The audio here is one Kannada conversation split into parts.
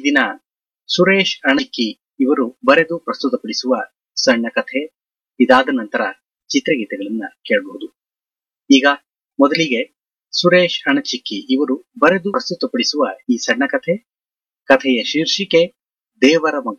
ದಿನ ಸುರೇಶ್ ಅಣಕ್ಕಿ ಇವರು ಬರೆದು ಪ್ರಸ್ತುತಪಡಿಸುವ ಸಣ್ಣ ಕಥೆ ಇದಾದ ನಂತರ ಚಿತ್ರಗೀತೆಗಳನ್ನ ಕೇಳಬಹುದು ಈಗ ಮೊದಲಿಗೆ ಸುರೇಶ್ ಅಣಚಿಕ್ಕಿ ಇವರು ಬರೆದು ಪ್ರಸ್ತುತಪಡಿಸುವ ಈ ಸಣ್ಣ ಕಥೆ ಕಥೆಯ ಶೀರ್ಷಿಕೆ ದೇವರ ಮಗ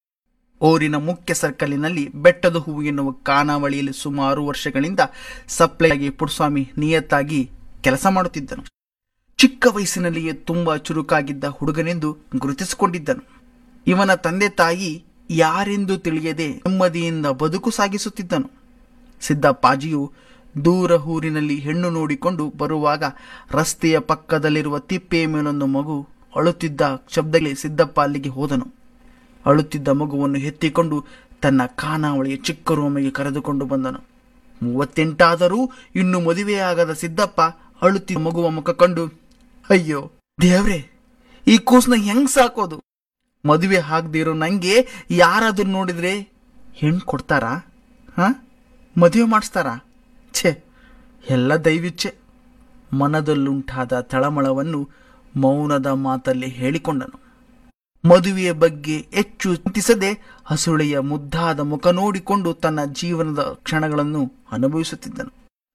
ಊರಿನ ಮುಖ್ಯ ಸರ್ಕಲಿನಲ್ಲಿ ಬೆಟ್ಟದ ಹೂವು ಎನ್ನುವ ಖಾನಾವಳಿಯಲ್ಲಿ ಸುಮಾರು ವರ್ಷಗಳಿಂದ ಸಪ್ಲೈ ಆಗಿ ಪುಟ್ಸ್ವಾಮಿ ನಿಯತ್ತಾಗಿ ಕೆಲಸ ಮಾಡುತ್ತಿದ್ದನು ಚಿಕ್ಕ ವಯಸ್ಸಿನಲ್ಲಿಯೇ ತುಂಬಾ ಚುರುಕಾಗಿದ್ದ ಹುಡುಗನೆಂದು ಗುರುತಿಸಿಕೊಂಡಿದ್ದನು ಇವನ ತಂದೆ ತಾಯಿ ಯಾರೆಂದು ತಿಳಿಯದೆ ನೆಮ್ಮದಿಯಿಂದ ಬದುಕು ಸಾಗಿಸುತ್ತಿದ್ದನು ಸಿದ್ದಪ್ಪಾಜಿಯು ದೂರ ಊರಿನಲ್ಲಿ ಹೆಣ್ಣು ನೋಡಿಕೊಂಡು ಬರುವಾಗ ರಸ್ತೆಯ ಪಕ್ಕದಲ್ಲಿರುವ ತಿಪ್ಪೆಯ ಮೇಲೊಂದು ಮಗು ಅಳುತ್ತಿದ್ದ ಶಬ್ದದಲ್ಲಿ ಸಿದ್ದಪ್ಪ ಅಲ್ಲಿಗೆ ಹೋದನು ಅಳುತ್ತಿದ್ದ ಮಗುವನ್ನು ಎತ್ತಿಕೊಂಡು ತನ್ನ ಖಾನಾವಳಿಯ ಚಿಕ್ಕ ರೂಮಿಗೆ ಕರೆದುಕೊಂಡು ಬಂದನು ಮೂವತ್ತೆಂಟಾದರೂ ಇನ್ನು ಮದುವೆಯಾಗದ ಸಿದ್ದಪ್ಪ ಅಳುತ್ತಿದ್ದ ಮಗುವ ಮುಖ ಕಂಡು ಅಯ್ಯೋ ದೇವ್ರೆ ಈ ಕೂಸ್ನ ಹೆಂಗ್ ಸಾಕೋದು ಮದುವೆ ಆಗದಿರೋ ನಂಗೆ ಯಾರಾದ್ರೂ ನೋಡಿದ್ರೆ ಹೆಣ್ಣು ಕೊಡ್ತಾರಾ ಹಾ ಮದುವೆ ಮಾಡಿಸ್ತಾರಾ ಛೇ ಎಲ್ಲ ದೈವಿಚ್ಛೆ ಮನದಲ್ಲುಂಟಾದ ತಳಮಳವನ್ನು ಮೌನದ ಮಾತಲ್ಲಿ ಹೇಳಿಕೊಂಡನು ಮದುವೆಯ ಬಗ್ಗೆ ಹೆಚ್ಚು ಚಿಂತಿಸದೆ ಹಸುಳೆಯ ಮುದ್ದಾದ ಮುಖ ನೋಡಿಕೊಂಡು ತನ್ನ ಜೀವನದ ಕ್ಷಣಗಳನ್ನು ಅನುಭವಿಸುತ್ತಿದ್ದನು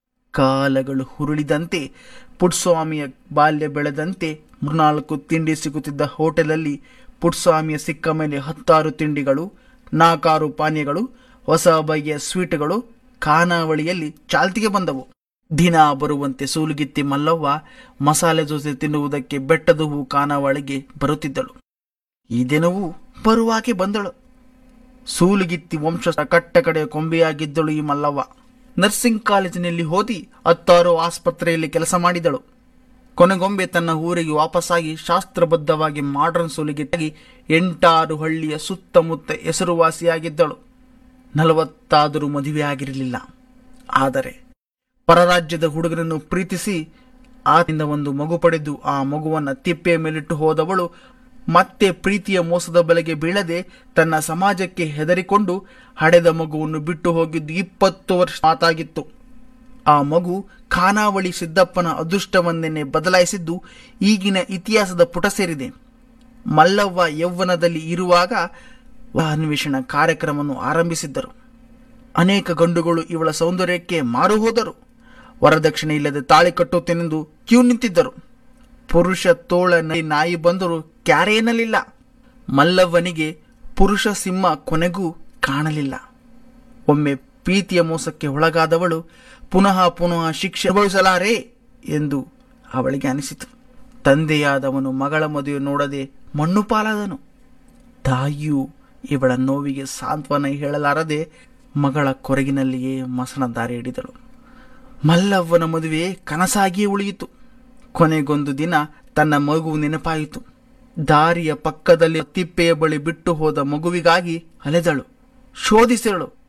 ಕಾಲಗಳು ಹುರುಳಿದಂತೆ ಪುಟ್ಸ್ವಾಮಿಯ ಬಾಲ್ಯ ಬೆಳೆದಂತೆ ಮೂರ್ನಾಲ್ಕು ತಿಂಡಿ ಸಿಗುತ್ತಿದ್ದ ಹೋಟೆಲಲ್ಲಿ ಪುಟ್ಸ್ವಾಮಿಯ ಸಿಕ್ಕ ಮೇಲೆ ಹತ್ತಾರು ತಿಂಡಿಗಳು ನಾಲ್ಕಾರು ಪಾನೀಯಗಳು ಹೊಸ ಬಗೆಯ ಸ್ವೀಟ್ಗಳು ಖಾನಾವಳಿಯಲ್ಲಿ ಚಾಲ್ತಿಗೆ ಬಂದವು ದಿನ ಬರುವಂತೆ ಸೂಲುಗಿತ್ತಿ ಮಲ್ಲವ್ವ ಮಸಾಲೆ ದೋಸೆ ತಿನ್ನುವುದಕ್ಕೆ ಬೆಟ್ಟದ ಹೂ ಖಾನಾವಳಿಗೆ ಬರುತ್ತಿದ್ದಳು ಈ ದಿನವೂ ಬರುವಾಗೆ ಬಂದಳು ಸೂಲುಗಿತ್ತಿ ವಂಶದ ಕಟ್ಟ ಕಡೆಯ ಕೊಂಬೆಯಾಗಿದ್ದಳು ಈ ಮಲ್ಲವ್ವ ನರ್ಸಿಂಗ್ ಕಾಲೇಜಿನಲ್ಲಿ ಓದಿ ಹತ್ತಾರು ಆಸ್ಪತ್ರೆಯಲ್ಲಿ ಕೆಲಸ ಮಾಡಿದಳು ಕೊನೆಗೊಮ್ಮೆ ತನ್ನ ಊರಿಗೆ ವಾಪಸ್ಸಾಗಿ ಶಾಸ್ತ್ರಬದ್ಧವಾಗಿ ಮಾಡರ್ನ್ ಸೂಲಿಗಿತ್ತಾಗಿ ಎಂಟಾರು ಹಳ್ಳಿಯ ಸುತ್ತಮುತ್ತ ಹೆಸರುವಾಸಿಯಾಗಿದ್ದಳು ನಲವತ್ತಾದರೂ ಮದುವೆಯಾಗಿರಲಿಲ್ಲ ಆದರೆ ಪರರಾಜ್ಯದ ಹುಡುಗನನ್ನು ಪ್ರೀತಿಸಿ ಆತನಿಂದ ಒಂದು ಮಗು ಪಡೆದು ಆ ಮಗುವನ್ನು ತಿಪ್ಪೆಯ ಮೇಲಿಟ್ಟು ಹೋದವಳು ಮತ್ತೆ ಪ್ರೀತಿಯ ಮೋಸದ ಬಲೆಗೆ ಬೀಳದೆ ತನ್ನ ಸಮಾಜಕ್ಕೆ ಹೆದರಿಕೊಂಡು ಹಡೆದ ಮಗುವನ್ನು ಬಿಟ್ಟು ಹೋಗಿದ್ದು ಇಪ್ಪತ್ತು ವರ್ಷ ಮಾತಾಗಿತ್ತು ಆ ಮಗು ಖಾನಾವಳಿ ಸಿದ್ದಪ್ಪನ ಅದೃಷ್ಟವನ್ನೇ ಬದಲಾಯಿಸಿದ್ದು ಈಗಿನ ಇತಿಹಾಸದ ಪುಟ ಸೇರಿದೆ ಮಲ್ಲವ್ವ ಯೌವನದಲ್ಲಿ ಇರುವಾಗ ಅನ್ವೇಷಣ ಕಾರ್ಯಕ್ರಮವನ್ನು ಆರಂಭಿಸಿದ್ದರು ಅನೇಕ ಗಂಡುಗಳು ಇವಳ ಸೌಂದರ್ಯಕ್ಕೆ ಮಾರು ಹೋದರು ವರದಕ್ಷಿಣೆ ಇಲ್ಲದೆ ತಾಳಿ ಕಟ್ಟುತ್ತೇನೆಂದು ಕ್ಯೂ ನಿಂತಿದ್ದರು ಪುರುಷ ತೋಳ ನೈ ನಾಯಿ ಬಂದರೂ ಕ್ಯಾರೇನಲಿಲ್ಲ ಮಲ್ಲವ್ವನಿಗೆ ಪುರುಷ ಸಿಂಹ ಕೊನೆಗೂ ಕಾಣಲಿಲ್ಲ ಒಮ್ಮೆ ಪ್ರೀತಿಯ ಮೋಸಕ್ಕೆ ಒಳಗಾದವಳು ಪುನಃ ಪುನಃ ಶಿಕ್ಷೆ ಅನುಭವಿಸಲಾರೆ ಎಂದು ಅವಳಿಗೆ ಅನಿಸಿತು ತಂದೆಯಾದವನು ಮಗಳ ಮದುವೆ ನೋಡದೆ ಮಣ್ಣು ಪಾಲಾದನು ತಾಯಿಯು ಇವಳ ನೋವಿಗೆ ಸಾಂತ್ವನ ಹೇಳಲಾರದೆ ಮಗಳ ಕೊರಗಿನಲ್ಲಿಯೇ ಮಸಣ ದಾರಿ ಹಿಡಿದಳು ಮಲ್ಲವ್ವನ ಮದುವೆ ಕನಸಾಗಿಯೇ ಉಳಿಯಿತು ಕೊನೆಗೊಂದು ದಿನ ತನ್ನ ಮಗು ನೆನಪಾಯಿತು ದಾರಿಯ ಪಕ್ಕದಲ್ಲಿ ತಿಪ್ಪೆಯ ಬಳಿ ಬಿಟ್ಟು ಹೋದ ಮಗುವಿಗಾಗಿ ಅಲೆದಳು ಶೋಧಿಸಿದಳು